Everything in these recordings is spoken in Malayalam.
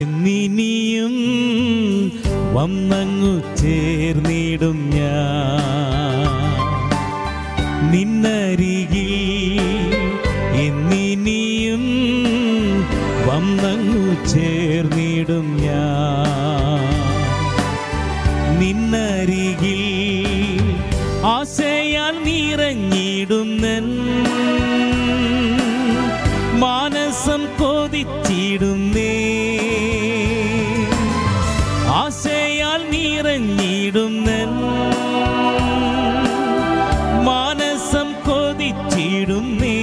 എന്നിനിയും വന്നങ്ങു ചേർന്നിടും ഞാൻ നിന്നരികിൽ എന്നിനിയും വന്നങ്ങു ചേർന്നിടും ഞാൻ നിന്നരികിൽ ആശയാൽ നിറഞ്ഞിടുന്നൻ മാനസം കൊതിച്ചിടുന്നേ ആശയാൽ നിറഞ്ഞിടുന്നൻ മാനസം കൊതിച്ചിടുന്നേ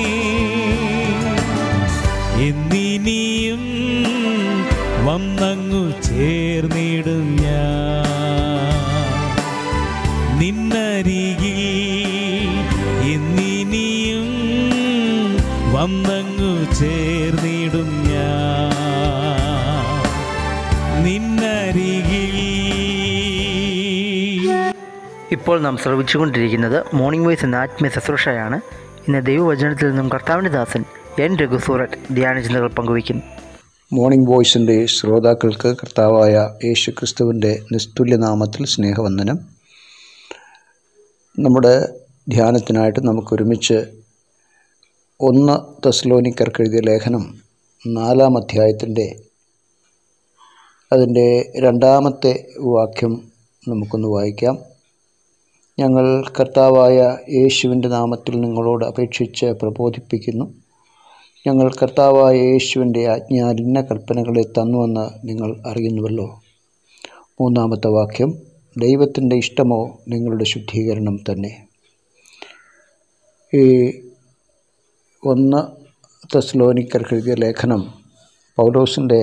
എന്നിനിയും വന്നങ്ങു ചേർന്നിടും ഞാൻ നിന്നരികിൽ എന്നിനിയും വന്നങ്ങു ചേർന്നിടും ഞാൻ നിന്നരികിൽ ഇപ്പോൾ നാം ശ്രവിച്ചുകൊണ്ടിരിക്കുന്നത് മോർണിംഗ് വോയിസ് എന്ന ആത്മീയ ശുശ്രൂഷയാണ് ഇന്ന് ദൈവവചനത്തിൽ നിന്നും കർത്താവിൻ്റെ ദാസൻ എൻ രഘുസൂററ്റ് ധ്യാനചിന്തകൾ പങ്കുവയ്ക്കുന്നു മോർണിംഗ് വോയിസിൻ്റെ ശ്രോതാക്കൾക്ക് കർത്താവായ യേശു ക്രിസ്തുവിൻ്റെ നിസ്തുല്യനാമത്തിൽ സ്നേഹവന്ദനം നമ്മുടെ ധ്യാനത്തിനായിട്ട് നമുക്കൊരുമിച്ച് ഒന്ന് തെസ്ലോനിക്കർക്ക് എഴുതിയ ലേഖനം നാലാം അധ്യായത്തിൻ്റെ അതിൻ്റെ രണ്ടാമത്തെ വാക്യം നമുക്കൊന്ന് വായിക്കാം ഞങ്ങൾ കർത്താവായ യേശുവിൻ്റെ നാമത്തിൽ നിങ്ങളോട് അപേക്ഷിച്ച് പ്രബോധിപ്പിക്കുന്നു ഞങ്ങൾ കർത്താവായ യേശുവിൻ്റെ ആജ്ഞാലിന്ന കൽപ്പനകളെ തന്നുവെന്ന് നിങ്ങൾ അറിയുന്നുവല്ലോ മൂന്നാമത്തെ വാക്യം ദൈവത്തിൻ്റെ ഇഷ്ടമോ നിങ്ങളുടെ ശുദ്ധീകരണം തന്നെ ഈ ഒന്ന് തെസ്ലോനിക്കർക്ക് എഴുതിയ ലേഖനം പൗലോസിൻ്റെ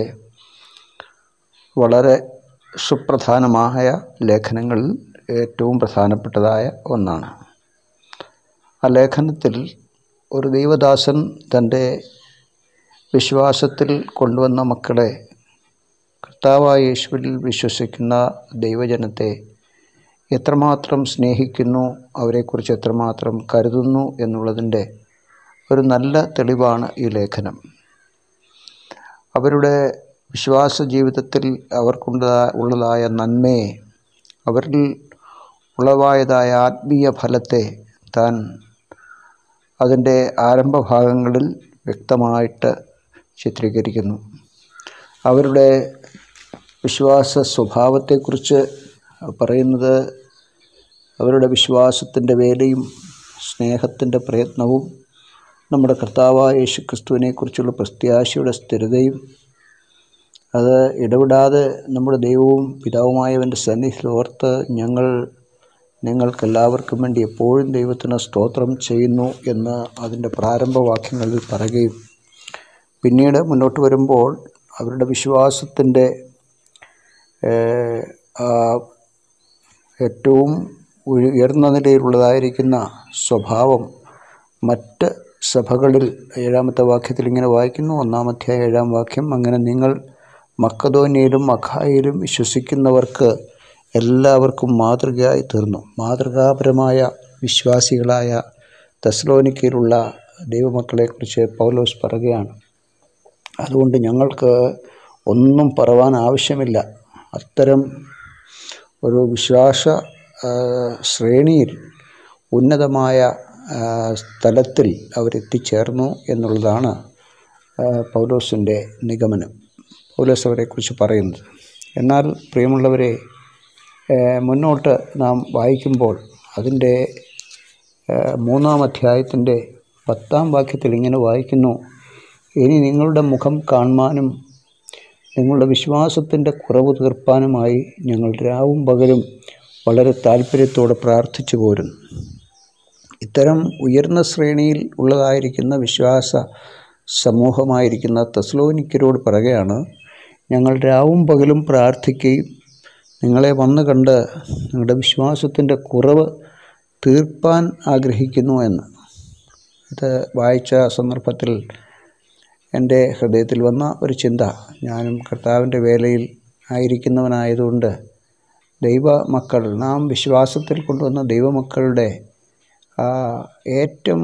വളരെ സുപ്രധാനമായ ലേഖനങ്ങളിൽ ഏറ്റവും പ്രധാനപ്പെട്ടതായ ഒന്നാണ് ആ ലേഖനത്തിൽ ഒരു ദൈവദാസൻ തൻ്റെ വിശ്വാസത്തിൽ കൊണ്ടുവന്ന മക്കളെ കർത്താവായ യേശുവിൽ വിശ്വസിക്കുന്ന ദൈവജനത്തെ എത്രമാത്രം സ്നേഹിക്കുന്നു അവരെക്കുറിച്ച് എത്രമാത്രം കരുതുന്നു എന്നുള്ളതിൻ്റെ ഒരു നല്ല തെളിവാണ് ഈ ലേഖനം അവരുടെ വിശ്വാസ ജീവിതത്തിൽ അവർക്കുള്ള ഉള്ളതായ നന്മയെ അവരിൽ ഉളവായതായ ആത്മീയ ഫലത്തെ താൻ അതിൻ്റെ ആരംഭഭാഗങ്ങളിൽ വ്യക്തമായിട്ട് ചിത്രീകരിക്കുന്നു അവരുടെ വിശ്വാസ സ്വഭാവത്തെക്കുറിച്ച് പറയുന്നത് അവരുടെ വിശ്വാസത്തിൻ്റെ വേലയും സ്നേഹത്തിൻ്റെ പ്രയത്നവും നമ്മുടെ കർത്താവായ യേശു ക്രിസ്തുവിനെക്കുറിച്ചുള്ള പ്രത്യാശയുടെ സ്ഥിരതയും അത് ഇടപെടാതെ നമ്മുടെ ദൈവവും പിതാവുമായവൻ്റെ സന്നിധിയിൽ ഓർത്ത് ഞങ്ങൾ നിങ്ങൾക്കെല്ലാവർക്കും വേണ്ടി എപ്പോഴും ദൈവത്തിന് സ്തോത്രം ചെയ്യുന്നു എന്ന് അതിൻ്റെ പ്രാരംഭവാക്യങ്ങളിൽ പറയുകയും പിന്നീട് മുന്നോട്ട് വരുമ്പോൾ അവരുടെ വിശ്വാസത്തിൻ്റെ ഏറ്റവും ഉയർന്ന നിലയിലുള്ളതായിരിക്കുന്ന സ്വഭാവം മറ്റ് സഭകളിൽ ഏഴാമത്തെ വാക്യത്തിൽ ഇങ്ങനെ വായിക്കുന്നു ഒന്നാമത്തെ ഏഴാം വാക്യം അങ്ങനെ നിങ്ങൾ മക്കതോന്യയിലും അഖായിലും വിശ്വസിക്കുന്നവർക്ക് എല്ലാവർക്കും മാതൃകയായി തീർന്നു മാതൃകാപരമായ വിശ്വാസികളായ തെസ്ലോനിക്കയിലുള്ള ദൈവമക്കളെക്കുറിച്ച് പൗലോസ് പറയുകയാണ് അതുകൊണ്ട് ഞങ്ങൾക്ക് ഒന്നും പറവാൻ ആവശ്യമില്ല അത്തരം ഒരു വിശ്വാസ ശ്രേണിയിൽ ഉന്നതമായ സ്ഥലത്തിൽ അവരെത്തിച്ചേർന്നു എന്നുള്ളതാണ് പൗലോസിൻ്റെ നിഗമനം പൗലോസ് അവരെക്കുറിച്ച് പറയുന്നത് എന്നാൽ പ്രിയമുള്ളവരെ മുന്നോട്ട് നാം വായിക്കുമ്പോൾ അതിൻ്റെ മൂന്നാം അധ്യായത്തിൻ്റെ പത്താം വാക്യത്തിൽ ഇങ്ങനെ വായിക്കുന്നു ഇനി നിങ്ങളുടെ മുഖം കാണുവാനും നിങ്ങളുടെ വിശ്വാസത്തിൻ്റെ കുറവ് തീർപ്പാനുമായി ഞങ്ങൾ രാവും പകലും വളരെ താല്പര്യത്തോടെ പ്രാർത്ഥിച്ചു പോരുന്നു ഇത്തരം ഉയർന്ന ശ്രേണിയിൽ ഉള്ളതായിരിക്കുന്ന വിശ്വാസ സമൂഹമായിരിക്കുന്ന തെസ്ലോനിക്കരോട് പറയുകയാണ് ഞങ്ങൾ രാവും പകലും പ്രാർത്ഥിക്കുകയും നിങ്ങളെ വന്നു കണ്ട് നിങ്ങളുടെ വിശ്വാസത്തിൻ്റെ കുറവ് തീർപ്പാൻ ആഗ്രഹിക്കുന്നു എന്ന് ഇത് വായിച്ച സന്ദർഭത്തിൽ എൻ്റെ ഹൃദയത്തിൽ വന്ന ഒരു ചിന്ത ഞാനും കർത്താവിൻ്റെ വേലയിൽ ആയിരിക്കുന്നവനായതുകൊണ്ട് ദൈവ മക്കൾ നാം വിശ്വാസത്തിൽ കൊണ്ടുവന്ന ദൈവമക്കളുടെ ആ ഏറ്റവും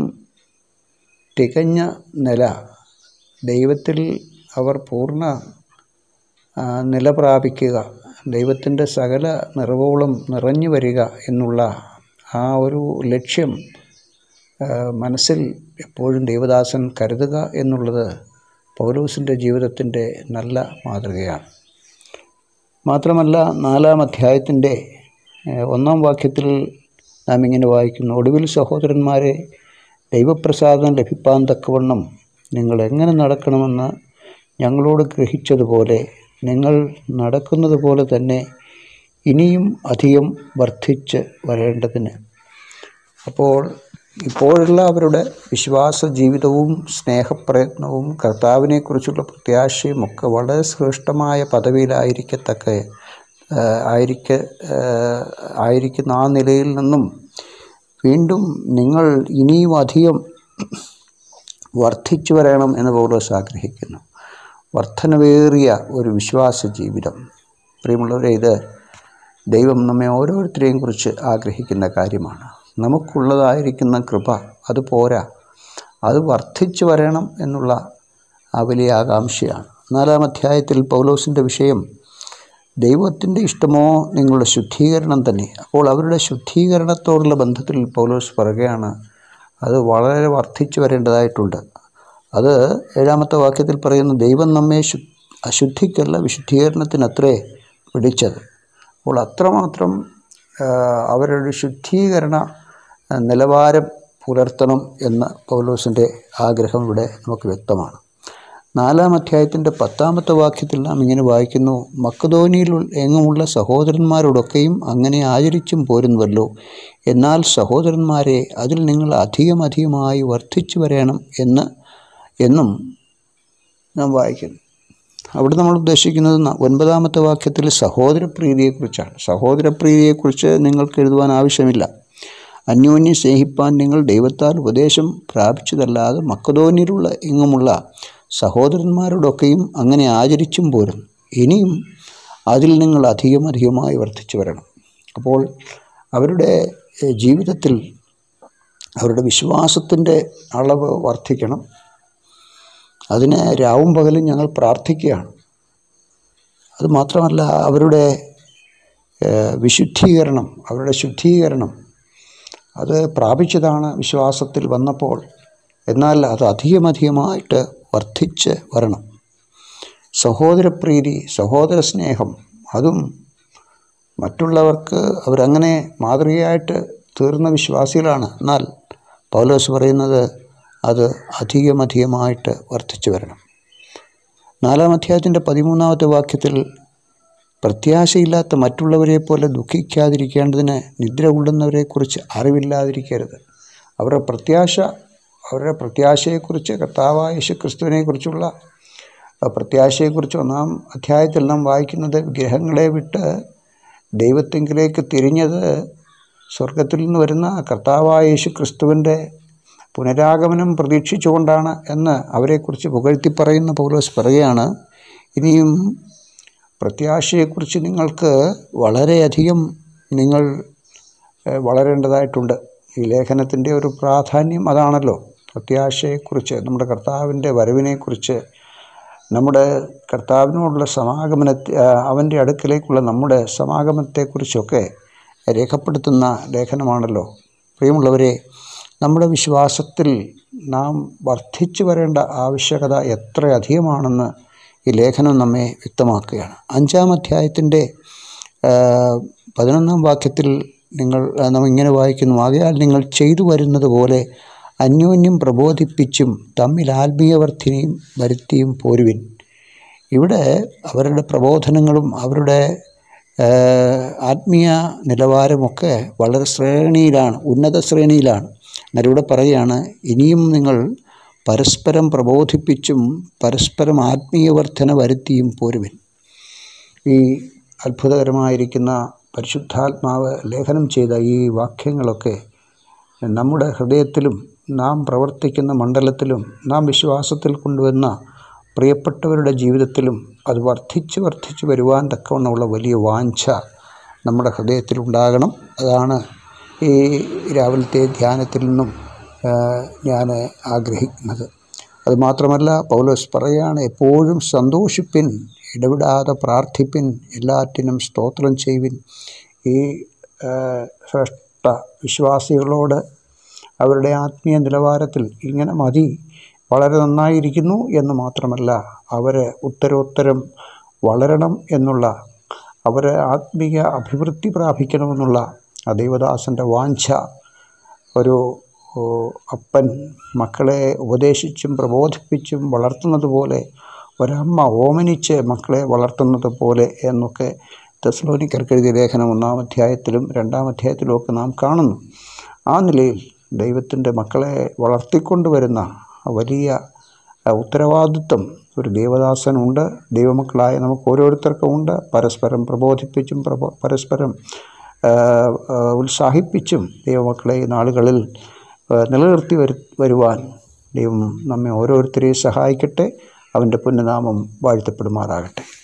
തികഞ്ഞ നില ദൈവത്തിൽ അവർ പൂർണ്ണ ആ, നില പ്രാപിക്കുക ദൈവത്തിൻ്റെ സകല നിറവോളം നിറഞ്ഞു വരിക എന്നുള്ള ആ ഒരു ലക്ഷ്യം ആ, മനസ്സിൽ എപ്പോഴും ദേവദാസൻ കരുതുക എന്നുള്ളത് പൗലൂസിൻ്റെ ജീവിതത്തിൻ്റെ നല്ല മാതൃകയാണ് മാത്രമല്ല നാലാം അധ്യായത്തിൻ്റെ ഏഹ്, ഒന്നാം വാക്യത്തിൽ നാം ഇങ്ങനെ വായിക്കുന്നു ഒടുവിൽ സഹോദരന്മാരെ ദൈവപ്രസാദം ലഭിപ്പാൻ തക്കവണ്ണം നിങ്ങൾ എങ്ങനെ നടക്കണമെന്ന് ഞങ്ങളോട് ഗ്രഹിച്ചതുപോലെ നിങ്ങൾ നടക്കുന്നത് പോലെ തന്നെ ഇനിയും അധികം വർദ്ധിച്ച് വരേണ്ടതിന് അപ്പോൾ ഇപ്പോഴുള്ള അവരുടെ വിശ്വാസ ജീവിതവും സ്നേഹപ്രയത്നവും കർത്താവിനെക്കുറിച്ചുള്ള പ്രത്യാശയും ഒക്കെ വളരെ ശ്രേഷ്ഠമായ പദവിയിലായിരിക്കത്തക്ക ആ, ആയിരിക്ക ആ, ആയിരിക്കുന്ന ആ നിലയിൽ നിന്നും വീണ്ടും നിങ്ങൾ ഇനിയും അധികം വർദ്ധിച്ചു വരണം എന്ന് പൗലോസ് ആഗ്രഹിക്കുന്നു വർധനവേറിയ ഒരു വിശ്വാസ ജീവിതം പ്രിയമുള്ളവരെ ഇത് ദൈവം നമ്മെ ഓരോരുത്തരെയും കുറിച്ച് ആഗ്രഹിക്കുന്ന കാര്യമാണ് നമുക്കുള്ളതായിരിക്കുന്ന കൃപ അത് പോരാ അത് വർദ്ധിച്ചു വരണം എന്നുള്ള ആ വലിയ ആകാംക്ഷയാണ് നാലാം അധ്യായത്തിൽ പൗലോസിൻ്റെ വിഷയം ദൈവത്തിൻ്റെ ഇഷ്ടമോ നിങ്ങളുടെ ശുദ്ധീകരണം തന്നെ അപ്പോൾ അവരുടെ ശുദ്ധീകരണത്തോടുള്ള ബന്ധത്തിൽ പൗലോസ് പറയുകയാണ് അത് വളരെ വർദ്ധിച്ചു വരേണ്ടതായിട്ടുണ്ട് അത് ഏഴാമത്തെ വാക്യത്തിൽ പറയുന്നു ദൈവം നമ്മെ ശു അശുദ്ധിക്കല്ല വിശുദ്ധീകരണത്തിനത്രേ വിളിച്ചത് അപ്പോൾ അത്രമാത്രം ആ, അവരുടെ ശുദ്ധീകരണ ആ, നിലവാരം പുലർത്തണം എന്ന പൗലോസിൻ്റെ ആഗ്രഹം ഇവിടെ നമുക്ക് വ്യക്തമാണ് നാലാം അധ്യായത്തിൻ്റെ പത്താമത്തെ വാക്യത്തിൽ നാം ഇങ്ങനെ വായിക്കുന്നു മക്കതോനിയിൽ എങ്ങുമുള്ള സഹോദരന്മാരോടൊക്കെയും അങ്ങനെ ആചരിച്ചും പോരുന്നുവല്ലോ എന്നാൽ സഹോദരന്മാരെ അതിൽ നിങ്ങൾ അധികം അധികമായി വർദ്ധിച്ചു വരേണം എന്ന് എന്നും നാം വായിക്കുന്നു അവിടെ നമ്മൾ ഉദ്ദേശിക്കുന്നത് ന- ഒൻപതാമത്തെ വാക്യത്തിൽ സഹോദരപ്രീതിയെക്കുറിച്ചാണ് സഹോദരപ്രീതിയെക്കുറിച്ച് നിങ്ങൾക്ക് എഴുതുവാൻ ആവശ്യമില്ല അന്യോന്യം സ്നേഹിപ്പാൻ നിങ്ങൾ ദൈവത്താൽ ഉപദേശം പ്രാപിച്ചതല്ലാതെ മക്കതോന്യരുള്ള എങ്ങുമുള്ള സഹോദരന്മാരോടൊക്കെയും അങ്ങനെ ആചരിച്ചും പോരും ഇനിയും അതിൽ നിങ്ങൾ അധികം അധികമായി വർദ്ധിച്ചു വരണം അപ്പോൾ അവരുടെ ഏഹ്, ജീവിതത്തിൽ അവരുടെ വിശ്വാസത്തിൻ്റെ അളവ് വർദ്ധിക്കണം അതിന് രാവും പകലും ഞങ്ങൾ പ്രാർത്ഥിക്കുകയാണ് അത് മാത്രമല്ല അവരുടെ ഏഹ്, വിശുദ്ധീകരണം അവരുടെ ശുദ്ധീകരണം അത് പ്രാപിച്ചതാണ് വിശ്വാസത്തിൽ വന്നപ്പോൾ എന്നാൽ അത് അധികമധികമായിട്ട് വർദ്ധിച്ച് വരണം സഹോദരപ്രീതി സഹോദര സ്നേഹം അതും മറ്റുള്ളവർക്ക് അവരങ്ങനെ മാതൃകയായിട്ട് തീർന്ന വിശ്വാസികളാണ് എന്നാൽ പൗലോസ് പറയുന്നത് അത് അധികമധികമായിട്ട് വർദ്ധിച്ചു വരണം നാലാം അധ്യായത്തിൻ്റെ പതിമൂന്നാമത്തെ വാക്യത്തിൽ പ്രത്യാശയില്ലാത്ത മറ്റുള്ളവരെ പോലെ ദുഃഖിക്കാതിരിക്കേണ്ടതിന് നിദ്ര കൊള്ളുന്നവരെക്കുറിച്ച് അറിവില്ലാതിരിക്കരുത് അവരുടെ പ്രത്യാശ അവരുടെ പ്രത്യാശയെക്കുറിച്ച് കർത്താവായ യേശു ക്രിസ്തുവിനെക്കുറിച്ചുള്ള ആ പ്രത്യാശയെക്കുറിച്ച് ഒന്നാം അധ്യായത്തിൽ നാം വായിക്കുന്നത് വിഗ്രഹങ്ങളെ വിട്ട് ദൈവത്തെങ്കിലേക്ക് തിരിഞ്ഞത് സ്വർഗത്തിൽ നിന്ന് വരുന്ന കർത്താവായ യേശു ക്രിസ്തുവിൻ്റെ പുനരാഗമനം പ്രതീക്ഷിച്ചുകൊണ്ടാണ് എന്ന് അവരെക്കുറിച്ച് പുകഴ്ത്തി പറയുന്ന പൗലോസ് പറയുകയാണ് ഇനിയും പ്രത്യാശയെക്കുറിച്ച് നിങ്ങൾക്ക് വളരെയധികം നിങ്ങൾ ഏഹ്, വളരേണ്ടതായിട്ടുണ്ട് ഈ ലേഖനത്തിൻ്റെ ഒരു പ്രാധാന്യം അതാണല്ലോ പ്രത്യാശയെക്കുറിച്ച് നമ്മുടെ കർത്താവിൻ്റെ വരവിനെക്കുറിച്ച് നമ്മുടെ കർത്താവിനോടുള്ള സമാഗമനത്തെ ആ, അവൻ്റെ അടുക്കിലേക്കുള്ള നമ്മുടെ സമാഗമനത്തെക്കുറിച്ചൊക്കെ രേഖപ്പെടുത്തുന്ന ലേഖനമാണല്ലോ പ്രിയമുള്ളവരെ നമ്മുടെ വിശ്വാസത്തിൽ നാം വർദ്ധിച്ചു വരേണ്ട ആവശ്യകത എത്രയധികമാണെന്ന് ഈ ലേഖനം നമ്മെ വ്യക്തമാക്കുകയാണ് അഞ്ചാം അധ്യായത്തിൻ്റെ പതിനൊന്നാം വാക്യത്തിൽ നിങ്ങൾ ആ, നാം ഇങ്ങനെ വായിക്കുന്നു ആകയാൽ നിങ്ങൾ ചെയ്തു വരുന്നത് പോലെ അന്യോന്യം പ്രബോധിപ്പിച്ചും തമ്മിൽ ആത്മീയവർദ്ധിനിയും വരുത്തിയും പോരുവിൻ ഇവിടെ അവരുടെ പ്രബോധനങ്ങളും അവരുടെ ആ, ആത്മീയ നിലവാരമൊക്കെ വളരെ ശ്രേണിയിലാണ് ഉന്നത ശ്രേണിയിലാണ് എന്നാൽ ഇവിടെ പറയുകയാണ് ഇനിയും നിങ്ങൾ പരസ്പരം പ്രബോധിപ്പിച്ചും പരസ്പരം ആത്മീയവർദ്ധന വരുത്തിയും പോരുവിൻ ഈ അത്ഭുതകരമായിരിക്കുന്ന പരിശുദ്ധാത്മാവ് ലേഖനം ചെയ്ത ഈ വാക്യങ്ങളൊക്കെ നമ്മുടെ ഹൃദയത്തിലും നാം പ്രവർത്തിക്കുന്ന മണ്ഡലത്തിലും നാം വിശ്വാസത്തിൽ കൊണ്ടുവന്ന പ്രിയപ്പെട്ടവരുടെ ജീവിതത്തിലും അത് വർദ്ധിച്ച് വർദ്ധിച്ച് വരുവാൻ തക്കവണ്ണമുള്ള വലിയ വാഞ്ച നമ്മുടെ ഹൃദയത്തിലുണ്ടാകണം അതാണ് ഈ രാവിലത്തെ ധ്യാനത്തിൽ നിന്നും ഞാൻ ആഗ്രഹിക്കുന്നത് അതുമാത്രമല്ല പൗലോസ് പറയുകയാണ് എപ്പോഴും സന്തോഷിപ്പിൻ ഇടവിടാതെ പ്രാർത്ഥിപ്പിൻ എല്ലാറ്റിനും സ്തോത്രം ചെയ്യുവിൻ ഈ ആ, ശ്രേഷ്ഠ വിശ്വാസികളോട് അവരുടെ ആത്മീയ നിലവാരത്തിൽ ഇങ്ങനെ മതി വളരെ നന്നായിരിക്കുന്നു എന്ന് മാത്രമല്ല അവർ ഉത്തരോത്തരം വളരണം എന്നുള്ള അവർ ആത്മീയ അഭിവൃദ്ധി പ്രാപിക്കണമെന്നുള്ള ആ ദൈവദാസൻ്റെ വാഞ്ച ഒരു ഓ, അപ്പൻ മക്കളെ ഉപദേശിച്ചും പ്രബോധിപ്പിച്ചും വളർത്തുന്നത് പോലെ ഒരമ്മ ഓമനിച്ച് മക്കളെ വളർത്തുന്നത് പോലെ എന്നൊക്കെ തെസ്ലോനിക്കർക്ക് എഴുതിയ ലേഖനം ഒന്നാം അധ്യായത്തിലും രണ്ടാം അധ്യായത്തിലും ഒക്കെ നാം കാണുന്നു ആ നിലയിൽ ദൈവത്തിൻ്റെ മക്കളെ വളർത്തിക്കൊണ്ടുവരുന്ന വലിയ ആ, ഉത്തരവാദിത്വം ഒരു ദേവദാസനുണ്ട് ദൈവമക്കളായ നമുക്ക് ഓരോരുത്തർക്കും ഉണ്ട് പരസ്പരം പ്രബോധിപ്പിച്ചും പ്രബോ പരസ്പരം ആ, ആ, ഉത്സാഹിപ്പിച്ചും ദൈവമക്കളെ ഈ നാളുകളിൽ ആ, നിലനിർത്തി വരു വരുവാൻ ദൈവം നമ്മെ ഓരോരുത്തരെയും സഹായിക്കട്ടെ അവൻ്റെ പുണ്യനാമം വാഴ്ത്തപ്പെടുമാറാകട്ടെ